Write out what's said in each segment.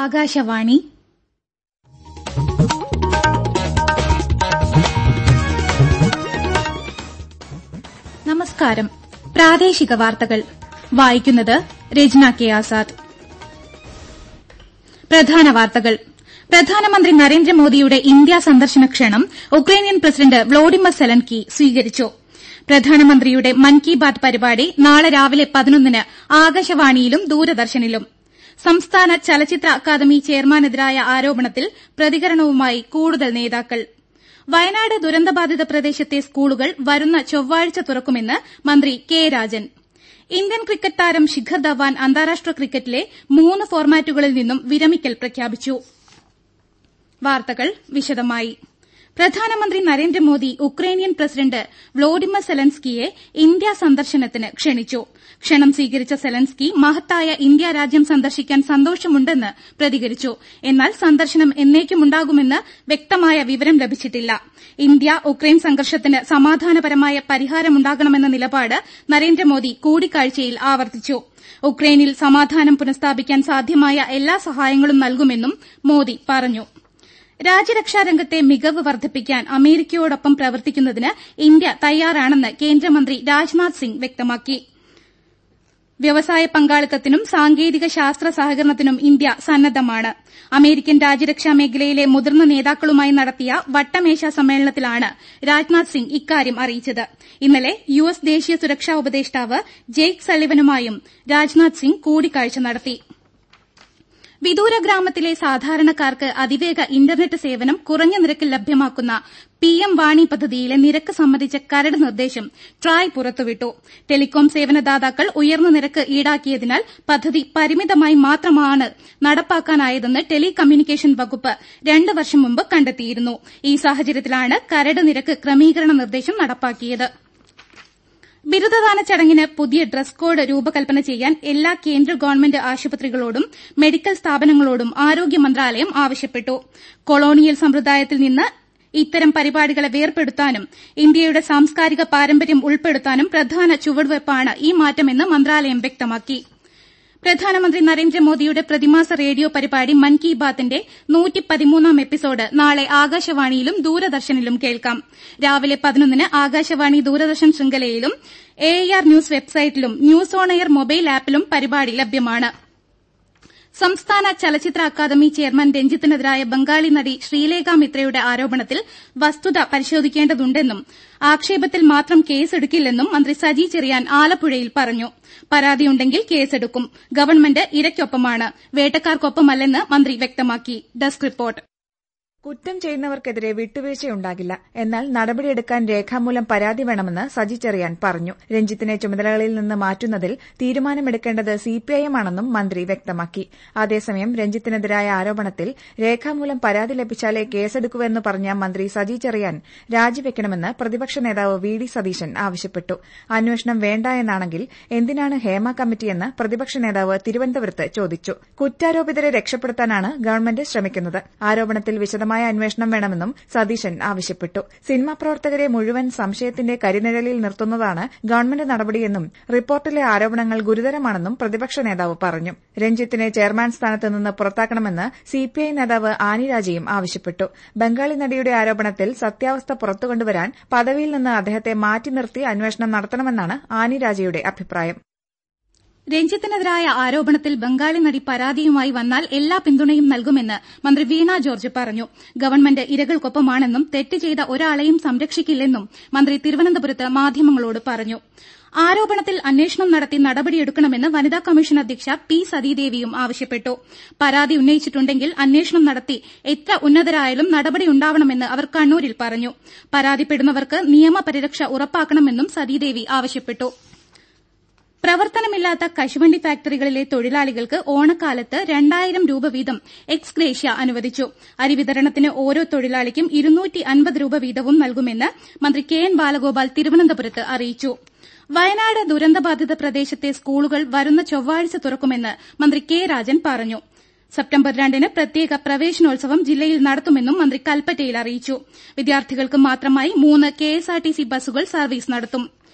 ആകാശവാണി നമസ്കാരം പ്രാദേശിക വാർത്തകൾ വായിക്കുന്നത് രജ്ന കെ ആസാദ് പ്രധാന വാർത്തകൾ പ്രധാനമന്ത്രി നരേന്ദ്രമോദിയുടെ ഇന്ത്യ സന്ദർശന ക്ഷണം ഉക്രൈനിയൻ പ്രസിഡന്റ് വ്ളോഡിമർ സെലൻസ്കി സ്വീകരിച്ചു പ്രധാനമന്ത്രിയുടെ മൻ കി ബാത് പരിപാടി നാളെ രാവിലെ പതിനൊന്നിന് ആകാശവാണിയിലും ദൂരദർശനിലും സംസ്ഥാന ചലച്ചിത്ര അക്കാദമി ചെയർമാനെതിരായ ആരോപണത്തിൽ പ്രതികരണവുമായി കൂടുതൽ നേതാക്കൾ വയനാട് ദുരന്തബാധിത പ്രദേശത്തെ സ്കൂളുകൾ വരുന്ന ചൊവ്വാഴ്ച തുറക്കുമെന്ന് മന്ത്രി കെ രാജൻ ഇന്ത്യൻ ക്രിക്കറ്റ് താരം ശിഖർ ധവാൻ അന്താരാഷ്ട്ര ക്രിക്കറ്റിലെ മൂന്ന് ഫോർമാറ്റുകളിൽ നിന്നും വിരമിക്കൽ പ്രഖ്യാപിച്ചു വാർത്തകൾ വിശദമായി പ്രധാനമന്ത്രി നരേന്ദ്രമോദി ഉക്രൈനിയൻ പ്രസിഡന്റ് വ്ളോഡിമർ സെലൻസ്കിയെ ഇന്ത്യ സന്ദർശനത്തിന് ക്ഷണിച്ചു ക്ഷണം സ്വീകരിച്ച സെലൻസ്കി മഹത്തായ ഇന്ത്യ രാജ്യം സന്ദർശിക്കാൻ സന്തോഷമുണ്ടെന്ന് പ്രതികരിച്ചു എന്നാൽ സന്ദർശനം എന്നേക്കുമുണ്ടാകുമെന്ന് വ്യക്തമായ വിവരം ലഭിച്ചിട്ടില്ല ഇന്ത്യ ഉക്രൈൻ സംഘർഷത്തിന് സമാധാനപരമായ പരിഹാരമുണ്ടാകണമെന്ന നിലപാട് നരേന്ദ്രമോദി കൂടിക്കാഴ്ചയിൽ ആവർത്തിച്ചു ഉക്രൈനിൽ സമാധാനം പുനഃസ്ഥാപിക്കാൻ സാധ്യമായ എല്ലാ സഹായങ്ങളും നൽകുമെന്നും മോദി പറഞ്ഞു രാജ്യരക്ഷാരംഗത്തെ മികവ് വർദ്ധിപ്പിക്കാൻ അമേരിക്കയോടൊപ്പം പ്രവർത്തിക്കുന്നതിന് ഇന്ത്യ തയ്യാറാണെന്ന് കേന്ദ്രമന്ത്രി രാജ്നാഥ് സിംഗ് വ്യക്തമാക്കി വ്യവസായ പങ്കാളിത്തത്തിനും സാങ്കേതിക ശാസ്ത്ര സഹകരണത്തിനും ഇന്ത്യ സന്നദ്ധമാണ് അമേരിക്കൻ രാജ്യരക്ഷാ മേഖലയിലെ മുതിർന്ന നേതാക്കളുമായി നടത്തിയ വട്ടമേശ സമ്മേളനത്തിലാണ് രാജ്നാഥ് സിംഗ് ഇക്കാര്യം അറിയിച്ചത് ഇന്നലെ യു എസ് ദേശീയ സുരക്ഷാ ഉപദേഷ്ടാവ് ജെയ്ക്ക് സള്ളിവനുമായും രാജ്നാഥ് സിംഗ് കൂടിക്കാഴ്ച നടത്തി വിദൂര ഗ്രാമത്തിലെ സാധാരണക്കാർക്ക് അതിവേഗ ഇന്റർനെറ്റ് സേവനം കുറഞ്ഞ നിരക്കിൽ ലഭ്യമാക്കുന്ന പിഎം വാണി പദ്ധതിയിലെ നിരക്ക് സംബന്ധിച്ച കരട് നിർദ്ദേശം ട്രായ് പുറത്തുവിട്ടു ടെലികോം സേവനദാതാക്കൾ ഉയർന്ന നിരക്ക് ഈടാക്കിയതിനാൽ പദ്ധതി പരിമിതമായി മാത്രമാണ് നടപ്പാക്കാനായതെന്ന് ടെലി കമ്മ്യൂണിക്കേഷൻ വകുപ്പ് രണ്ട് വർഷം മുമ്പ് കണ്ടെത്തിയിരുന്നു ഈ സാഹചര്യത്തിലാണ് കരട് നിരക്ക് ക്രമീകരണ നിർദ്ദേശം നടപ്പാക്കിയത് ബിരുദദാന ചടങ്ങിന് പുതിയ ഡ്രസ് കോഡ് രൂപകൽപ്പന ചെയ്യാൻ എല്ലാ കേന്ദ്ര ഗവൺമെന്റ് ആശുപത്രികളോടും മെഡിക്കൽ സ്ഥാപനങ്ങളോടും ആരോഗ്യ മന്ത്രാലയം ആവശ്യപ്പെട്ടു കൊളോണിയൽ സമ്പ്രദായത്തിൽ നിന്ന് ഇത്തരം പരിപാടികളെ വേർപെടുത്താനും ഇന്ത്യയുടെ സാംസ്കാരിക പാരമ്പര്യം ഉൾപ്പെടുത്താനും പ്രധാന ചുവടുവയ്പ്പാണ് ഈ മാറ്റമെന്ന് മന്ത്രാലയം വ്യക്തമാക്കി പ്രധാനമന്ത്രി നരേന്ദ്രമോദിയുടെ പ്രതിമാസ റേഡിയോ പരിപാടി മൻ കി ബാത്തിന്റെ നൂറ്റിപ്പതിമൂന്നാം എപ്പിസോഡ് നാളെ ആകാശവാണിയിലും ദൂരദർശനിലും കേൾക്കാം രാവിലെ പതിനൊന്നിന് ആകാശവാണി ദൂരദർശൻ ശൃംഖലയിലും എ ആർ ന്യൂസ് വെബ്സൈറ്റിലും ന്യൂസ് ഓൺ എയർ മൊബൈൽ ആപ്പിലും പരിപാടി ലഭ്യമാണ് സംസ്ഥാന ചലച്ചിത്ര അക്കാദമി ചെയർമാൻ രഞ്ജിത്തിനെതിരായ ബംഗാളി നടി ശ്രീലേഖ മിത്രയുടെ ആരോപണത്തിൽ വസ്തുത പരിശോധിക്കേണ്ടതുണ്ടെന്നും ആക്ഷേപത്തിൽ മാത്രം കേസെടുക്കില്ലെന്നും മന്ത്രി സജി ചെറിയാൻ ആലപ്പുഴയിൽ പറഞ്ഞു പരാതിയുണ്ടെങ്കിൽ കേസെടുക്കും ഗവൺമെന്റ് ഇരയ്ക്കൊപ്പമാണ് വേട്ടക്കാർക്കൊപ്പമല്ലെന്ന് മന്ത്രി വ്യക്തമാക്കി ഡെസ്ക് റിപ്പോർട്ട് കുറ്റം ചെയ്യുന്നവർക്കെതിരെ വിട്ടുവീഴ്ചയുണ്ടാകില്ല എന്നാൽ നടപടിയെടുക്കാൻ രേഖാമൂലം പരാതി വേണമെന്ന് സജി ചെറിയാൻ പറഞ്ഞു രഞ്ജിത്തിനെ ചുമതലകളിൽ നിന്ന് മാറ്റുന്നതിൽ തീരുമാനമെടുക്കേണ്ടത് സിപിഐഎം ആണെന്നും മന്ത്രി വ്യക്തമാക്കി അതേസമയം രഞ്ജിത്തിനെതിരായ ആരോപണത്തിൽ രേഖാമൂലം പരാതി ലഭിച്ചാലേ കേസെടുക്കുവെന്ന് പറഞ്ഞ മന്ത്രി സജി ചെറിയാൻ രാജിവെക്കണമെന്ന് പ്രതിപക്ഷ നേതാവ് വി ഡി സതീശൻ ആവശ്യപ്പെട്ടു അന്വേഷണം വേണ്ട എന്നാണെങ്കിൽ എന്തിനാണ് ഹേമ കമ്മിറ്റിയെന്ന് പ്രതിപക്ഷ നേതാവ് തിരുവനന്തപുരത്ത് ചോദിച്ചു കുറ്റാരോപിതരെ രക്ഷപ്പെടുത്താനാണ് ഗവൺമെന്റ് ശ്രമിക്കുന്നത് ആരോപണത്തിൽ വിശദമായ വിശദമായ അന്വേഷണം വേണമെന്നും സതീശൻ ആവശ്യപ്പെട്ടു സിനിമാ പ്രവർത്തകരെ മുഴുവൻ സംശയത്തിന്റെ കരിനിഴലിൽ നിർത്തുന്നതാണ് ഗവൺമെന്റ് നടപടിയെന്നും റിപ്പോർട്ടിലെ ആരോപണങ്ങൾ ഗുരുതരമാണെന്നും പ്രതിപക്ഷ നേതാവ് പറഞ്ഞു രഞ്ജിത്തിനെ ചെയർമാൻ സ്ഥാനത്ത് നിന്ന് പുറത്താക്കണമെന്ന് സിപിഐ നേതാവ് ആനി രാജയും ആവശ്യപ്പെട്ടു ബംഗാളി നടിയുടെ ആരോപണത്തിൽ സത്യാവസ്ഥ പുറത്തുകൊണ്ടുവരാൻ പദവിയിൽ നിന്ന് അദ്ദേഹത്തെ മാറ്റി നിർത്തി അന്വേഷണം നടത്തണമെന്നാണ് ആനി രാജയുടെ അഭിപ്രായം രഞ്ജിത്തിനെതിരായ ആരോപണത്തിൽ ബംഗാളി നടി പരാതിയുമായി വന്നാൽ എല്ലാ പിന്തുണയും നൽകുമെന്ന് മന്ത്രി വീണ ജോർജ് പറഞ്ഞു ഗവൺമെന്റ് ഇരകൾക്കൊപ്പമാണെന്നും തെറ്റ് ചെയ്ത ഒരാളെയും സംരക്ഷിക്കില്ലെന്നും മന്ത്രി തിരുവനന്തപുരത്ത് മാധ്യമങ്ങളോട് പറഞ്ഞു ആരോപണത്തിൽ അന്വേഷണം നടത്തി നടപടിയെടുക്കണമെന്ന് വനിതാ കമ്മീഷൻ അധ്യക്ഷ പി സതീദേവിയും ആവശ്യപ്പെട്ടു പരാതി ഉന്നയിച്ചിട്ടുണ്ടെങ്കിൽ അന്വേഷണം നടത്തി എത്ര ഉന്നതരായാലും നടപടിയുണ്ടാവണമെന്ന് അവർ കണ്ണൂരിൽ പറഞ്ഞു പരാതിപ്പെടുന്നവർക്ക് നിയമപരിരക്ഷ ഉറപ്പാക്കണമെന്നും സതീദേവി ആവശ്യപ്പെട്ടു പ്രവർത്തനമില്ലാത്ത കശുവണ്ടി ഫാക്ടറികളിലെ തൊഴിലാളികൾക്ക് ഓണക്കാലത്ത് രണ്ടായിരം രൂപ വീതം എക്സ്ഗ്രേഷ്യ അനുവദിച്ചു അരി വിതരണത്തിന് ഓരോ തൊഴിലാളിക്കും ഇരുന്നൂറ്റി അൻപത് രൂപ വീതവും നൽകുമെന്ന് മന്ത്രി കെ എൻ ബാലഗോപാൽ തിരുവനന്തപുരത്ത് അറിയിച്ചു വയനാട് ദുരന്തബാധിത പ്രദേശത്തെ സ്കൂളുകൾ വരുന്ന ചൊവ്വാഴ്ച തുറക്കുമെന്ന് മന്ത്രി കെ രാജൻ പറഞ്ഞു സെപ്റ്റംബർ രണ്ടിന് പ്രത്യേക പ്രവേശനോത്സവം ജില്ലയിൽ നടത്തുമെന്നും മന്ത്രി കൽപ്പറ്റയിൽ അറിയിച്ചു വിദ്യാർത്ഥികൾക്ക് മാത്രമായി മൂന്ന് കെഎസ്ആർടിസി ബസ്സുകൾ സർവീസ് നടത്തും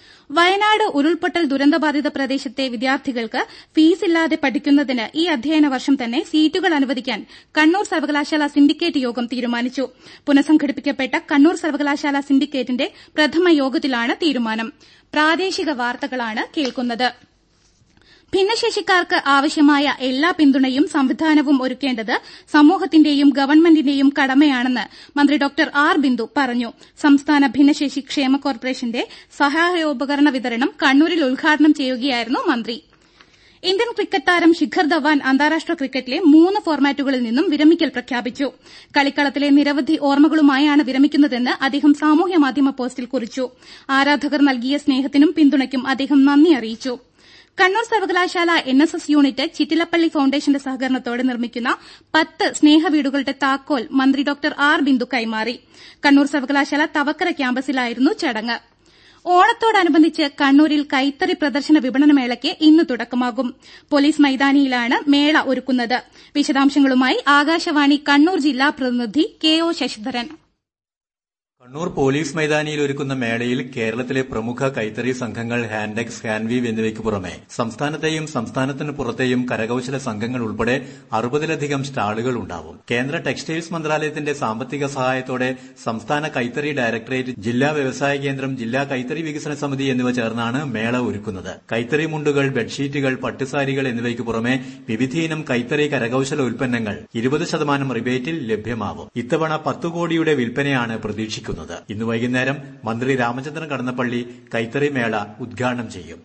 വയനാട് ഉരുൾപൊട്ടൽ ദുരന്തബാധിത പ്രദേശത്തെ വിദ്യാർത്ഥികൾക്ക് ഫീസില്ലാതെ പഠിക്കുന്നതിന് ഈ അധ്യയന വർഷം തന്നെ സീറ്റുകൾ അനുവദിക്കാൻ കണ്ണൂർ സർവകലാശാല സിൻഡിക്കേറ്റ് യോഗം തീരുമാനിച്ചു പുനഃസംഘടിപ്പിക്കപ്പെട്ട കണ്ണൂർ സർവകലാശാല സിൻഡിക്കേറ്റിന്റെ പ്രഥമ യോഗത്തിലാണ് തീരുമാനം പ്രാദേശിക വാർത്തകളാണ് കേൾക്കുന്നത് ഭിന്നശേഷിക്കാർക്ക് ആവശ്യമായ എല്ലാ പിന്തുണയും സംവിധാനവും ഒരുക്കേണ്ടത് സമൂഹത്തിന്റെയും ഗവൺമെന്റിന്റെയും കടമയാണെന്ന് മന്ത്രി ഡോക്ടർ ആർ ബിന്ദു പറഞ്ഞു സംസ്ഥാന ഭിന്നശേഷി ക്ഷേമ കോർപ്പറേഷന്റെ സഹായോപകരണ വിതരണം കണ്ണൂരിൽ ഉദ്ഘാടനം ചെയ്യുകയായിരുന്നു മന്ത്രി ഇന്ത്യൻ ക്രിക്കറ്റ് താരം ശിഖർ ധവാൻ അന്താരാഷ്ട്ര ക്രിക്കറ്റിലെ മൂന്ന് ഫോർമാറ്റുകളിൽ നിന്നും വിരമിക്കൽ പ്രഖ്യാപിച്ചു കളിക്കളത്തിലെ നിരവധി ഓർമ്മകളുമായാണ് വിരമിക്കുന്നതെന്ന് അദ്ദേഹം സാമൂഹ്യമാധ്യമ പോസ്റ്റിൽ കുറിച്ചു ആരാധകർ നൽകിയ സ്നേഹത്തിനും പിന്തുണയ്ക്കും അദ്ദേഹം നന്ദി അറിയിച്ചു കണ്ണൂർ സർവകലാശാല N S S unit Chittilappilly ഫൌണ്ടേഷന്റെ സഹകരണത്തോടെ നിർമ്മിക്കുന്ന പത്ത് സ്നേഹവീടുകളുടെ താക്കോൽ മന്ത്രി ഡോക്ടർ ആർ ബിന്ദു കൈമാറി കണ്ണൂർ സർവകലാശാല തവക്കര ക്യാമ്പസിലായിരുന്നു ചടങ്ങ് ഓണത്തോടനുബന്ധിച്ച് കണ്ണൂരിൽ കൈത്തറി പ്രദർശന വിപണന മേളയ്ക്ക് ഇന്ന് തുടക്കമാകും പോലീസ് മൈതാനിയിലാണ് മേള ഒരുക്കുന്നത് വിശദാംശങ്ങളുമായി ആകാശവാണി കണ്ണൂർ ജില്ലാ പ്രതിനിധി K O Sasidharan Kannur police മൈതാനിയിൽ ഒരുക്കുന്ന മേളയിൽ കേരളത്തിലെ പ്രമുഖ കൈത്തറി സംഘങ്ങൾ ഹാൻഡെക്സ് ഹാൻവീവ് എന്നിവയ്ക്ക് പുറമെ സംസ്ഥാനത്തെയും സംസ്ഥാനത്തിന് പുറത്തെയും കരകൌശല സംഘങ്ങൾ ഉൾപ്പെടെ അറുപതിലധികം സ്റ്റാളുകൾ ഉണ്ടാവും കേന്ദ്ര ടെക്സ്റ്റൈൽസ് മന്ത്രാലയത്തിന്റെ സാമ്പത്തിക സഹായത്തോടെ സംസ്ഥാന കൈത്തറി ഡയറക്ടറേറ്റ് ജില്ലാ വ്യവസായ കേന്ദ്രം ജില്ലാ കൈത്തറി വികസന സമിതി എന്നിവ ചേർന്നാണ് മേള ഒരുക്കുന്നത് കൈത്തറി മുണ്ടുകൾ ബെഡ്ഷീറ്റുകൾ പട്ടുസാരികൾ എന്നിവയ്ക്ക് പുറമെ വിവിധയിനം കൈത്തറി കരകൌശല ഉൽപ്പന്നങ്ങൾ ഇരുപത് ശതമാനം റിബേറ്റിൽ ലഭ്യമാവും ഇത്തവണ പത്തു കോടിയുടെ വിൽപ്പനയാണ് പ്രതീക്ഷിക്കുന്നത് നടക്കുന്നത് ഇന്ന് വൈകുന്നേരം മന്ത്രി രാമചന്ദ്രൻ കടന്നപ്പള്ളി കൈത്തറി മേള ഉദ്ഘാടനം ചെയ്യും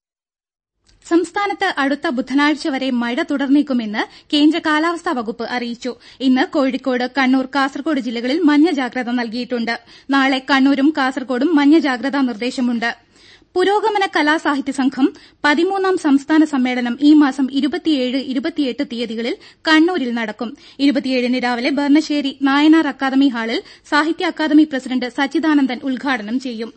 സംസ്ഥാനത്ത് അടുത്ത ബുധനാഴ്ച വരെ മഴ തുടർന്നേക്കുമെന്ന് കേന്ദ്ര കാലാവസ്ഥാ വകുപ്പ് അറിയിച്ചു ഇന്ന് കോഴിക്കോട് കണ്ണൂർ കാസർകോട് ജില്ലകളിൽ മഞ്ഞ ജാഗ്രത നൽകിയിട്ടുണ്ട് നാളെ കണ്ണൂരും കാസർകോടും മഞ്ഞ ജാഗ്രതാ നിർദ്ദേശമുണ്ട് പുരോഗമന കലാസാഹിത്യ സംഘം പതിമൂന്നാം സംസ്ഥാന സമ്മേളനം ഈ മാസം ഇരുപത്തിയേഴ് ഇരുപത്തിയെട്ട് തീയതികളിൽ കണ്ണൂരിൽ നടക്കും ഇരുപത്തിയേഴിന് രാവിലെ ബർണശ്ശേരി നായനാർ അക്കാദമി ഹാളിൽ സാഹിത്യ അക്കാദമി പ്രസിഡന്റ് സച്ചിദാനന്ദൻ ഉദ്ഘാടനം ചെയ്യും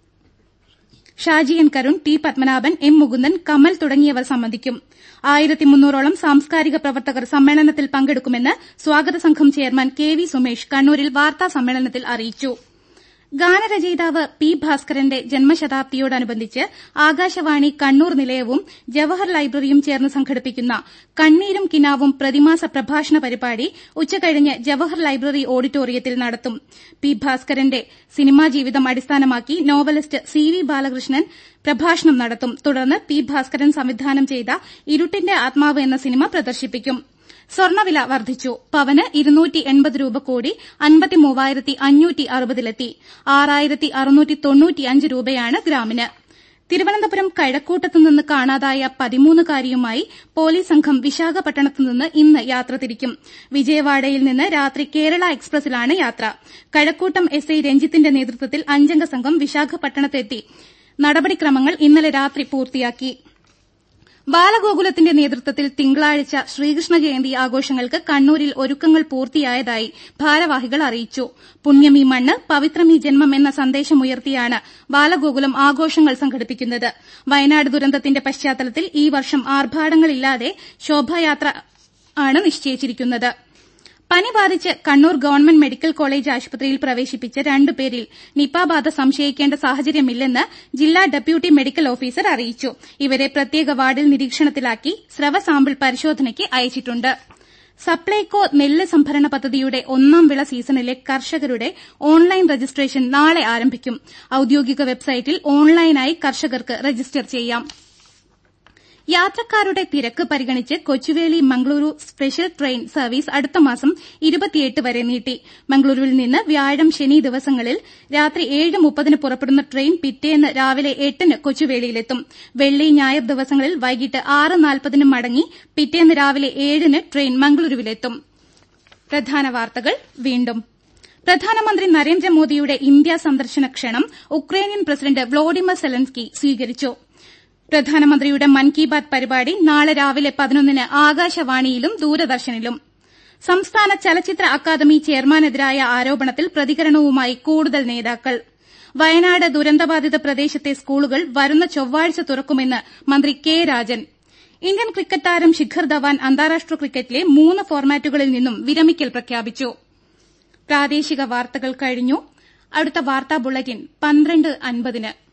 Shaji N Karun T Padmanabhan M Mukundan Kamal തുടങ്ങിയവർ സംബന്ധിക്കും ആയിരത്തി മുന്നൂറോളം സാംസ്കാരിക പ്രവർത്തകർ സമ്മേളനത്തിൽ പങ്കെടുക്കുമെന്ന് സ്വാഗത സംഘം ചെയർമാൻ കെ വി സുമേഷ് കണ്ണൂരിൽ വാർത്താ സമ്മേളനത്തിൽ അറിയിച്ചു ഗാനരചയിതാവ് പി ഭാസ്കരന്റെ ജന്മശതാബ്ദിയോടനുബന്ധിച്ച് ആകാശവാണി കണ്ണൂർ നിലയവും ജവഹർ ലൈബ്രറിയും ചേർന്ന് സംഘടിപ്പിക്കുന്ന കണ്ണീരും കിനാവും പ്രതിമാസ പ്രഭാഷണ പരിപാടി ഉച്ചകഴിഞ്ഞ് ജവഹർ ലൈബ്രറി ഓഡിറ്റോറിയത്തിൽ നടത്തും പി ഭാസ്കരന്റെ സിനിമാ ജീവിതം അടിസ്ഥാനമാക്കി നോവലിസ്റ്റ് സി വി ബാലകൃഷ്ണൻ പ്രഭാഷണം നടത്തും തുടർന്ന് പി ഭാസ്കരൻ സംവിധാനം ചെയ്ത ഇരുട്ടിന്റെ ആത്മാവ് എന്ന സിനിമ പ്രദർശിപ്പിക്കും സ്വർണ്ണവില വർദ്ധിച്ചു പവന് ഇരുന്നൂറ്റി എൺപത് രൂപ കൂടി അൻപത്തി മൂവായിരത്തി അഞ്ഞൂറ്റി അറുപതിലെത്തി ആറായിരത്തി അറുന്നൂറ്റി തൊണ്ണൂറ്റിയഞ്ച് രൂപയാണ് ഗ്രാമിന് തിരുവനന്തപുരം കഴക്കൂട്ടത്തു നിന്ന് കാണാതായ പതിമൂന്നുകാരിയുമായി പോലീസ് സംഘം വിശാഖപട്ടണത്തു നിന്ന് ഇന്ന് യാത്ര തിരിക്കും വിജയവാഡയിൽ നിന്ന് രാത്രി കേരള എക്സ്പ്രസിലാണ് യാത്ര കഴക്കൂട്ടം എസ് ഐ രഞ്ജിത്തിന്റെ നേതൃത്വത്തിൽ അഞ്ചംഗ സംഘം വിശാഖപട്ടണത്തെത്തി നടപടിക്രമങ്ങൾ ഇന്നലെ രാത്രി പൂർത്തിയാക്കി ബാലഗോകുലത്തിന്റെ നേതൃത്വത്തിൽ തിങ്കളാഴ്ച ശ്രീകൃഷ്ണ ജയന്തി ആഘോഷങ്ങൾക്ക് കണ്ണൂരിൽ ഒരുക്കങ്ങൾ പൂർത്തിയായതായി ഭാരവാഹികൾ അറിയിച്ചു പുണ്യമീ മണ്ണ് പവിത്രമീ ജന്മം എന്ന സന്ദേശമുയർത്തിയാണ് ബാലഗോകുലം ആഘോഷങ്ങൾ സംഘടിപ്പിക്കുന്നത് വയനാട് ദുരന്തത്തിന്റെ പശ്ചാത്തലത്തിൽ ഈ വർഷം ആർഭാടങ്ങളില്ലാതെ ശോഭായാത്ര ആണ് നിശ്ചയിച്ചിരിക്കുന്നത് പനി ബാധിച്ച് കണ്ണൂർ ഗവൺമെന്റ് മെഡിക്കൽ കോളേജ് ആശുപത്രിയിൽ പ്രവേശിപ്പിച്ച രണ്ടുപേരിൽ നിപ ബാധ സംശയിക്കേണ്ട സാഹചര്യമില്ലെന്ന് ജില്ലാ ഡെപ്യൂട്ടി മെഡിക്കൽ ഓഫീസർ അറിയിച്ചു ഇവരെ പ്രത്യേക വാർഡിൽ നിരീക്ഷണത്തിലാക്കി സ്രവ സാമ്പിൾ പരിശോധനയ്ക്ക് അയച്ചിട്ടുണ്ട് സപ്ലൈകോ നെല്ല് സംഭരണ പദ്ധതിയുടെ ഒന്നാം വിള സീസണിലെ കർഷകരുടെ ഓൺലൈൻ രജിസ്ട്രേഷൻ നാളെ ആരംഭിക്കും ഔദ്യോഗിക വെബ്സൈറ്റിൽ ഓൺലൈനായി കർഷകർക്ക് രജിസ്റ്റർ ചെയ്യാം യാത്രക്കാരുടെ തിരക്ക് പരിഗണിച്ച് Kochuveli Mangaluru special train service അടുത്ത മാസം ഇരുപത്തിയെട്ട് വരെ നീട്ടി മംഗളൂരുവിൽ നിന്ന് വ്യാഴം ശനി ദിവസങ്ങളിൽ രാത്രി ഏഴ് മുപ്പതിന് പുറപ്പെടുന്ന ട്രെയിൻ പിറ്റേന്ന് രാവിലെ എട്ടിന് കൊച്ചുവേളിയിലെത്തും വെള്ളി ഞായർ ദിവസങ്ങളിൽ വൈകിട്ട് ആറ് നാൽപ്പതിന് മടങ്ങി പിറ്റേന്ന് രാവിലെ ഏഴിന് ട്രെയിൻ മംഗളൂരുവിലെത്തും പ്രധാന വാർത്തകൾ വീണ്ടും പ്രധാനമന്ത്രി നരേന്ദ്രമോദിയുടെ ഇന്ത്യ സന്ദർശന ക്ഷണം ഉക്രൈനിയൻ പ്രസിഡന്റ് വ്ളോഡിമർ സെലൻസ്കി സ്വീകരിച്ചു പ്രധാനമന്ത്രിയുടെ മൻ കി ബാത് പരിപാടി നാളെ രാവിലെ പതിനൊന്നിന് ആകാശവാണിയിലും ദൂരദർശനിലും സംസ്ഥാന ചലച്ചിത്ര അക്കാദമി ചെയർമാനെതിരായ ആരോപണത്തിൽ പ്രതികരണവുമായി കൂടുതൽ നേതാക്കൾ വയനാട് ദുരന്തബാധിത പ്രദേശത്തെ സ്കൂളുകൾ വരുന്ന ചൊവ്വാഴ്ച തുറക്കുമെന്ന് മന്ത്രി കെ രാജൻ ഇന്ത്യൻ ക്രിക്കറ്റ് താരം ശിഖർ ധവാൻ അന്താരാഷ്ട്ര ക്രിക്കറ്റിലെ മൂന്ന് ഫോർമാറ്റുകളിൽ നിന്നും വിരമിക്കൽ പ്രഖ്യാപിച്ചു പ്രാദേശിക വാർത്തകൾ കഴിഞ്ഞു അടുത്ത വാർത്താ ബുള്ളറ്റിൻ പന്ത്രണ്ട് അൻപതിന്